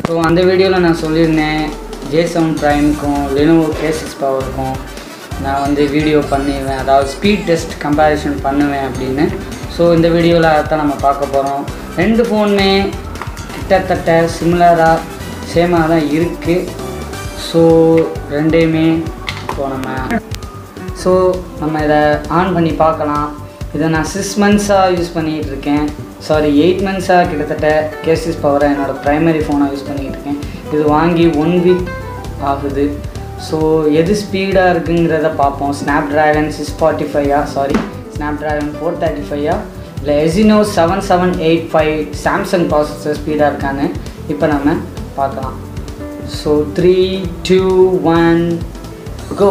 So அந்த வீடியோவில் நான் சொல்லியிருந்தேன் ஜே செவன் ப்ரைமுக்கும் லெனோவோ கே சிக்ஸ் பவருக்கும் நான் வந்து வீடியோ பண்ணிடுவேன் அதாவது ஸ்பீட் டெஸ்ட் கம்பேரிஷன் பண்ணுவேன் அப்படின்னு ஸோ இந்த வீடியோவில் அதைத்தான் நம்ம பார்க்க போகிறோம் ரெண்டு ஃபோனுமே கிட்டத்தட்ட சிமிலராக சேமாக தான் இருக்குது ஸோ ரெண்டையுமே இப்போ நம்ம ஸோ நம்ம இதை ஆன் பண்ணி பார்க்கலாம் இதை நான் சிக்ஸ் மந்த்ஸாக யூஸ் பண்ணிகிட்டு இருக்கேன் சாரி எயிட் மந்த்ஸாக கிட்டத்தட்ட கேசிஸ் பவரை என்னோடய ப்ரைமரி ஃபோனாக யூஸ் பண்ணிகிட்டு இருக்கேன் இது வாங்கி ஒன் வீக் ஆகுது ஸோ எது ஸ்பீடாக இருக்குங்கிறத பார்ப்போம் ஸ்னாப் ட்ராகன் சிக்ஸ் ஃபார்ட்டி ஃபைவா sorry Snapdragon four thirty ஃபைவா இல்லை Exynos seven seven eight five Samsung processor ஸ்பீடாக இருக்கான்னு இப்போ நம்ம பார்க்கலாம் so three two one go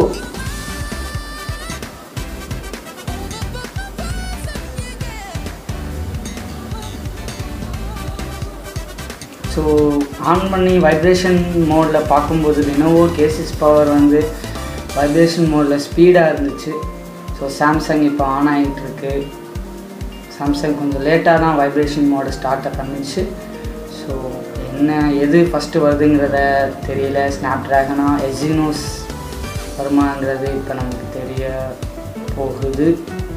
so on பண்ணி வைப்ரேஷன் மோடில் பார்க்கும்போது லெனோவோ கேசிஸ் பவர் வந்து வைப்ரேஷன் மோடில் ஸ்பீடாக இருந்துச்சு ஸோ சாம்சங் இப்போ ஆன் ஆகிட்டு இருக்கு சாம்சங் கொஞ்சம் லேட்டாக தான் வைப்ரேஷன் மோடை ஸ்டார்ட்டை பண்ணிச்சு ஸோ என்ன எது ஃபஸ்ட்டு வருதுங்கிறத தெரியல ஸ்னாப் ட்ராகனா எசினோஸ் வருமாங்கிறது இப்போ நமக்கு தெரிய போகுது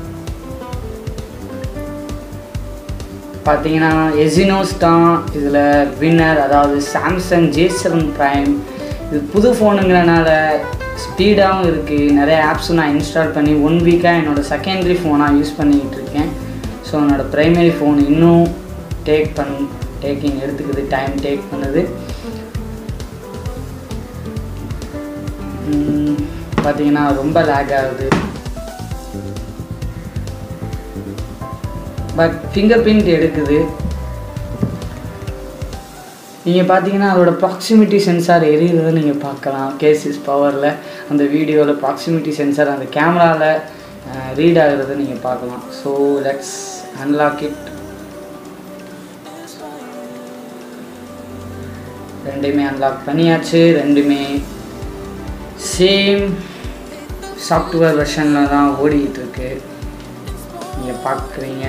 பார்த்தீங்கன்னா எசினோஸ் தான் இதில் வின்னர் அதாவது சாம்சங் ஜே செவன் ப்ரைம் இது புது ஃபோனுங்கிறனால ஸ்பீடாகவும் இருக்குது நிறைய ஆப்ஸும் நான் இன்ஸ்டால் பண்ணி ஒன் வீக்காக என்னோடய செகண்டரி ஃபோனாக யூஸ் பண்ணிக்கிட்டு இருக்கேன் ஸோ என்னோடய ப்ரைமரி ஃபோன் இன்னும் டேக் பண் டேக்கிங் எடுத்துக்குது டைம் டேக் பண்ணுது பார்த்தீங்கன்னா ரொம்ப லேக் ஆகுது பட் ஃபிங்கர் பிரிண்ட் எடுக்குது நீங்கள் பார்த்தீங்கன்னா அதோட ப்ராக்சிமிட்டி சென்சார் எரியிறதை நீங்கள் பார்க்கலாம் கேசிஸ் பவரில் அந்த வீடியோவில் ப்ராக்சிமிட்டி சென்சார் அந்த கேமராவில் ரீட் ஆகுறதை நீங்கள் பார்க்கலாம் ஸோ லெட்ஸ் அன்லாக் இட் ரெண்டுமே அன்லாக் பண்ணியாச்சு ரெண்டுமே சேம் சாஃப்ட்வேர் வெர்ஷனில் தான் ஓடிக்கிட்டு இருக்கு நீங்கள் பார்க்குறீங்க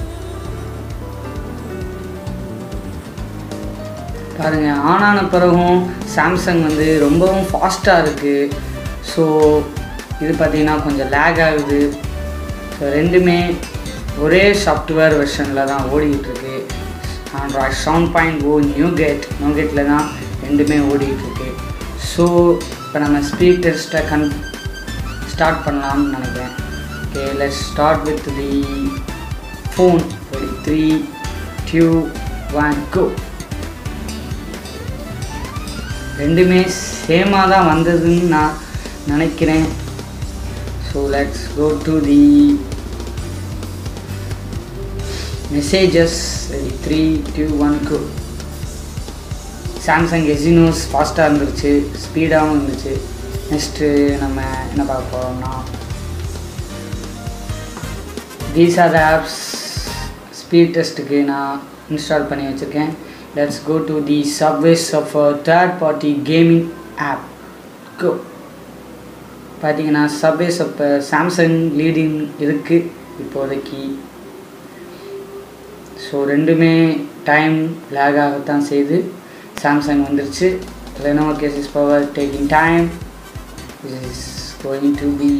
பாருங்கள் ஆன் ஆன பிறகும் சாம்சங் வந்து ரொம்பவும் ஃபாஸ்ட்டாக இருக்குது ஸோ இது பார்த்திங்கன்னா கொஞ்சம் லேக் ஆகுது ஸோ ரெண்டுமே ஒரே சாஃப்ட்வேர் வெர்ஷனில் தான் ஓடிக்கிட்டு இருக்கு Android seven point O nougat நியூ கேட்டில் தான் ரெண்டுமே ஓடிக்கிட்டு இருக்கு ஸோ இப்போ நம்ம ஸ்பீட் டெஸ்ட்டை கன் ஸ்டார்ட் பண்ணலாம்னு நினைக்கிறேன் okay let's start with the phone ready three two one go ரெண்டுமே சேமாக தான் வந்ததுன்னு நான் நினைக்கிறேன் so let's go to the messages ready three two one go Samsung Exynos ஃபாஸ்ட்டாக இருந்துருச்சு ஸ்பீடாகவும் இருந்துச்சு நெக்ஸ்ட்டு நம்ம என்ன பார்க்க போகிறோம்னா these are the apps speed டெஸ்ட்டுக்கு நான் இன்ஸ்டால் பண்ணி வச்சுருக்கேன் let's go to the subways of third party gaming app go பார்த்தீங்கன்னா சப்வேஸ் இப்போ சாம்சங் லீடிங் இருக்குது இப்போதைக்கு ஸோ ரெண்டுமே டைம் லேக் ஆகத்தான் செய்யுது சாம்சங் வந்துருச்சு Lenovo K six power taking time is going to be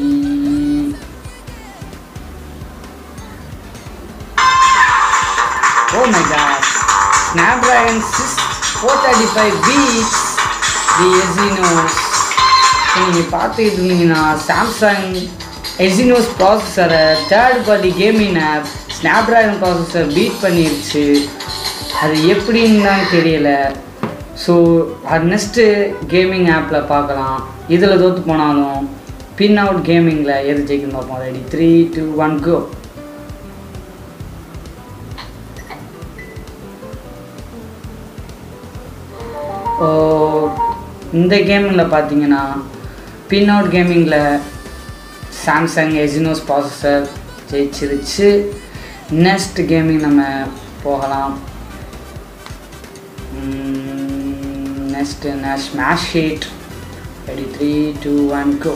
Oh my gosh. Snapdragon 435 beats the Exynos. நீங்கள் பார்த்துக்கிட்டு இருந்தீங்கன்னா சாம்சங் எசினோஸ் ப்ராசஸரை third party gaming app Snapdragon processor beat பண்ணிருச்சு அது எப்படின்னு தான் தெரியல ஸோ அது நெக்ஸ்ட்டு கேமிங் ஆப்பில் பார்க்கலாம் இதில் தோற்று போனாலும் பின் அவுட் கேமிங்கில் எது ஜெயிக்கணும் பார்ப்போம் ready three two one go இந்த கேமிங்கில் பார்த்தீங்கன்னா பின் அவுட் கேமிங்கில் சாம்சங் எசினோஸ் ப்ராசஸர் ஜெயிச்சிருச்சு நெக்ஸ்ட் கேமிங் நம்ம போகலாம் நெக்ஸ்ட் என்ன smash hit ready three two one go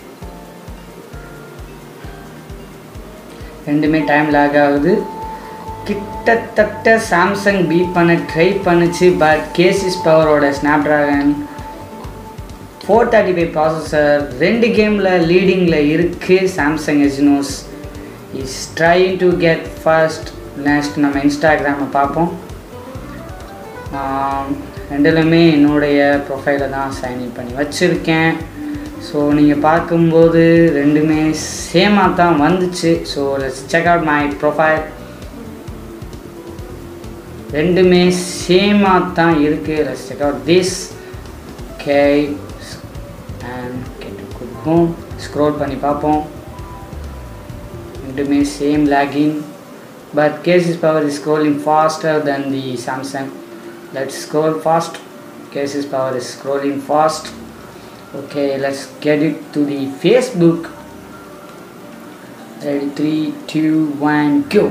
ரெண்டுமே டைம் லேக் ஆகுது கிட்டத்தட்ட சாம்சங் பீட் பண்ண ட்ரை பண்ணுச்சு பட் கேசிஸ் பவரோட Snapdragon four thirty five processor ரெண்டு கேமில் லீடிங்கில் இருக்குது Samsung Exynos is trying to get first next நம்ம இன்ஸ்டாகிராமை பார்ப்போம் ஆம், ரெண்டுலையுமே என்னுடைய ப்ரொஃபைலை தான் சைன்இன் பண்ணி வச்சுருக்கேன் ஸோ நீங்கள் பார்க்கும்போது ரெண்டுமே சேமாக தான் வந்துச்சு so let's check out my profile ரெண்டுமே சேமாக தான் இருக்குது let's check out this okay and கேட்டு கொடுப்போம் ஸ்க்ரோல் பண்ணி பார்ப்போம் ரெண்டுமே same login but cases power is scrolling faster than the Samsung let's scroll fast cases power is scrolling fast okay let's get it to the Facebook ready three two one go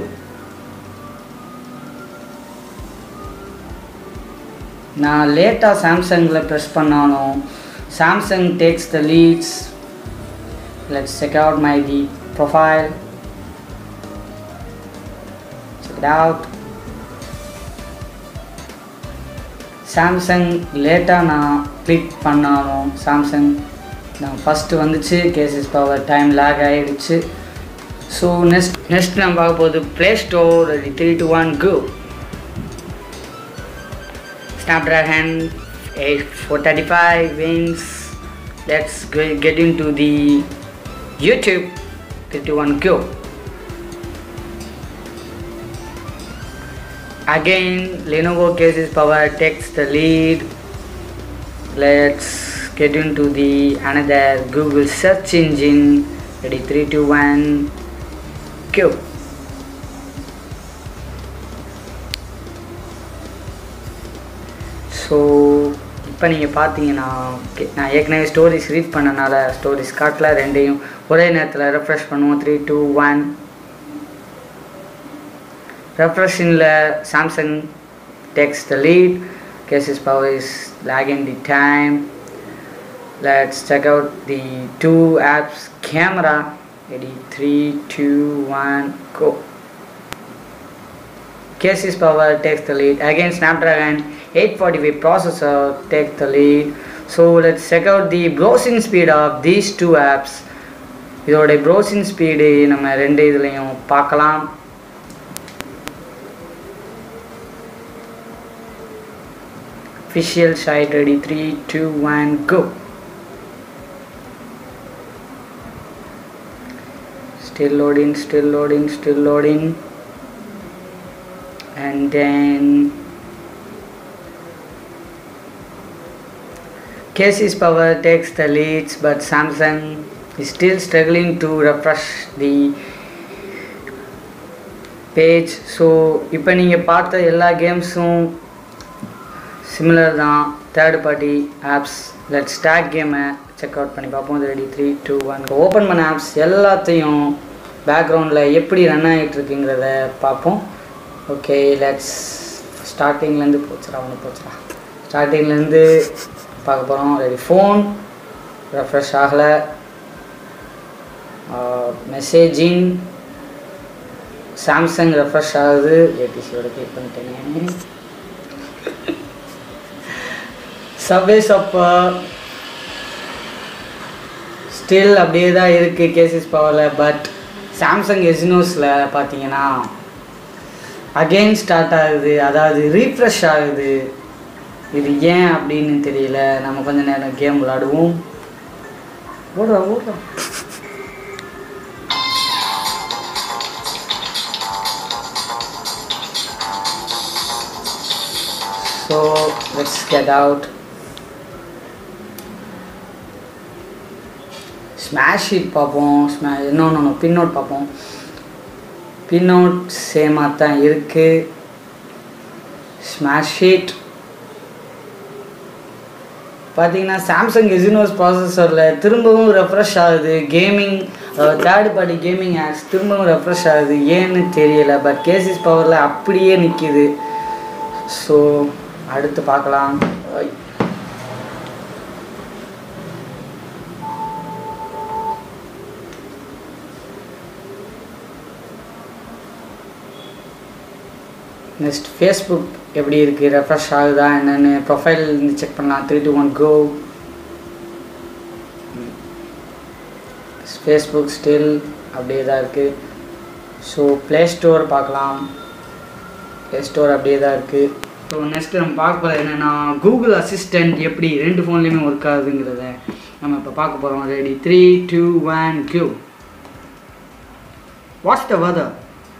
நான் லேட்டாக சாம்சங்கில் ப்ரெஸ் பண்ணாலும் Samsung takes the leads let's check out my the profile check it out Samsung லேட்டாக நான் click பண்ணாலும் Samsung நான் first வந்துச்சு கேசஸ் பவர் டைம் லேக் ஆகிடுச்சு ஸோ நெக்ஸ்ட் நெக்ஸ்ட் நம்ம பார்க்க போகுது play store three two one go Snapdragon 435 wins. Let's go, get into the YouTube 31 Go. Again, Lenovo cases power takes the lead. Let's get into the another Google search engine. Ready, 3, 2, 1, go. So இப்போ நீங்கள் பார்த்தீங்கன்னா okay, நான் ஏற்கனவே stories read பண்ணனால stories காட்டல ரெண்டையும் ஒரே நேரத்தில் ரெஃப்ரெஷ் பண்ணுவோம் த்ரீ டூ ஒன் ரெஃப்ரெஷிங்கில் Samsung takes the lead K six power is lagging the time let's check out the two apps camera ready three two one go Cases power takes the lead. Again, Snapdragon 845 processor takes the lead. So let's check out the browsing speed of these two apps. இதோட browsing speed நம்ம ரெண்டு இதுலையும் பார்க்கலாம் official site ready 3 2 1 go still loading still loading still loading and then Casey's power takes the leads but Samsung is still struggling to refresh the page so இப்போ நீங்கள் பார்த்த எல்லா கேம்ஸும் சிமிலர் தான் third party apps let stock கேமை check out பண்ணி பார்ப்போம் ready three two one open பண்ண ஆப்ஸ் எல்லாத்தையும் பேக்ரவுண்டில் எப்படி ரன் ஆகிட்டு இருக்குங்கிறத பார்ப்போம் ஓகே லெட்ஸ் ஸ்டார்டிங்லேருந்து போச்சுடா ஒன்று போச்சுடா ஸ்டார்டிங்லேருந்து பார்க்க போகிறோம் ரெடி ஃபோன் ரெஃப்ரெஷ் ஆகலை மெசேஜிங் சாம்சங் ரெஃப்ரெஷ் ஆகுது ஏடிசியோட கிளிக் பண்ணிட்டேங்க சப்வே சப்பர் ஸ்டில் அப்படியே தான் இருக்குது கேசஸ் பவரில் பட் சாம்சங் எஸ்னோஸில் பார்த்தீங்கன்னா அகெயின் ஸ்டார்ட் ஆகுது அதாவது ரீஃப்ரெஷ் ஆகுது இது ஏன் அப்படின்னு தெரியல நம்ம கொஞ்ச நேரம் கேம் விளாடுவோம் ஓடுறா ஓடுறா so let's get out smash hit பார்ப்போம் ஸ்மே இன்னொன்று பின்னோட் பார்ப்போம் பின்னோட் சேமாக தான் இருக்குது ஸ்மாஷ் ஷீட் பார்த்தீங்கன்னா சாம்சங் எசினோஸ் ப்ராசஸரில் திரும்பவும் ரெஃப்ரெஷ் ஆகுது gaming third party gaming apps திரும்பவும் ரெஃப்ரெஷ் ஆகுது ஏன்னு தெரியல பட் கேசிஸ் பவரில் அப்படியே நிற்கிது ஸோ அடுத்து பார்க்கலாம் ஐ. நெக்ஸ்ட் ஃபேஸ்புக் எப்படி இருக்குது ரெஃப்ரெஷ் ஆகுதா என்னென்னு ப்ரொஃபைல் இருந்து செக் பண்ணலாம் three two one go Facebook still அப்படியே தான் இருக்குது ஸோ ப்ளே ஸ்டோர் பார்க்கலாம் ப்ளே ஸ்டோர் அப்படியே தான் இருக்குது ஸோ நெக்ஸ்ட் நம்ம பார்க்க போகிறது என்னென்னா கூகுள் அசிஸ்டண்ட் எப்படி ரெண்டு ஃபோன்லேயுமே ஒர்க் ஆகுதுங்கிறத நம்ம இப்போ பார்க்க போகிறோம் ரெடி த்ரீ டூ ஒன் கியூ what's the weather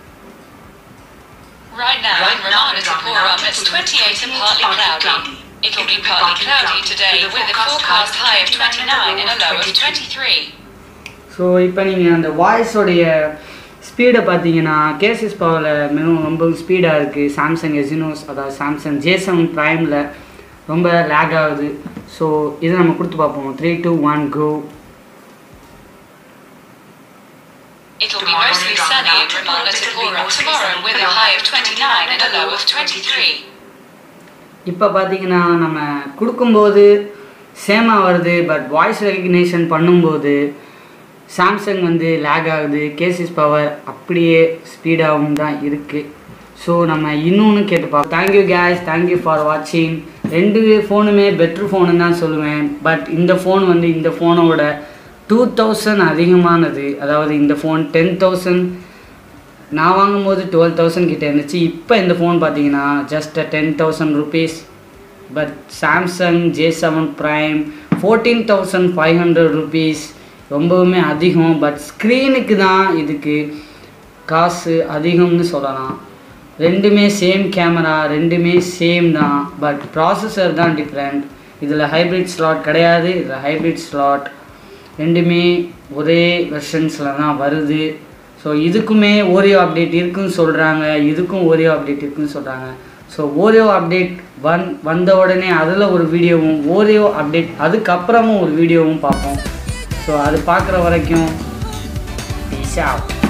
Right now in Ramanathapuram, it's 28 and partly cloudy. It'll be partly cloudy today with a forecast high of 29 and a low of 23. So இப்போ நீங்கள் அந்த வாய்ஸோடைய ஸ்பீடை பார்த்தீங்கன்னா கேசிஸ் பவரில் மிகவும் ரொம்ப ஸ்பீடாக இருக்குது சாம்சங் எசினோஸ் அதாவது சாம்சங் ஜே செவன் ப்ரைமில் ரொம்ப லேக் ஆகுது ஸோ இதை நம்ம கொடுத்து பார்ப்போம் three two one go It'll be mostly sunny in Ramanathapuram tomorrow with a high of 29 and a low of 23. இப்போ பார்த்தீங்கன்னா நம்ம கொடுக்கும்போது சேமாக வருது பட் வாய்ஸ் ரெகக்னேஷன் பண்ணும்போது சாம்சங் வந்து லேக் ஆகுது கேசிஸ் பவர் அப்படியே ஸ்பீடாகவும் தான் இருக்குது ஸோ நம்ம இன்னொன்று கேட்டு பார்ப்போம் தேங்க்யூ கேஸ் தேங்க்யூ ஃபார் வாட்சிங் ரெண்டு ஃபோனுமே பெட்ரு ஃபோனுன்னு தான் சொல்லுவேன் பட் இந்த ஃபோன் வந்து இந்த ஃபோனோட டூ தௌசண்ட் அதிகமானது அதாவது இந்த ஃபோன் டென் தௌசண்ட் நான் வாங்கும்போது டுவெல் தௌசண்ட் கிட்ட இருந்துச்சு இப்போ இந்த ஃபோன் பார்த்தீங்கன்னா just ten thousand rupees but Samsung J seven prime fourteen thousand five hundred rupees ரொம்பவுமே அதிகம் பட் ஸ்க்ரீனுக்கு தான் இதுக்கு காசு அதிகம்னு சொல்லலாம் ரெண்டுமே சேம் கேமரா ரெண்டுமே சேம் தான் பட் ப்ராசஸர் தான் டிஃப்ரெண்ட் இதில் ஹைப்ரிட் ஸ்லாட் கிடையாது இதில் ஹைப்ரிட் ஸ்லாட் ரெண்டுமே ஒரே வெர்ஷன்ஸில் தான் வருது ஸோ இதுக்குமே ஓரியோ அப்டேட் இருக்குன்னு சொல்கிறாங்க இதுக்கும் ஓரியோ அப்டேட் இருக்குன்னு சொல்கிறாங்க ஸோ ஓரியோ அப்டேட் வந் வந்த உடனே அதில் ஒரு வீடியோவும் ஓரியோ அப்டேட் அதுக்கப்புறமும் ஒரு வீடியோவும் பார்ப்போம் ஸோ அது பார்க்குற வரைக்கும் பீஸ் அவுட்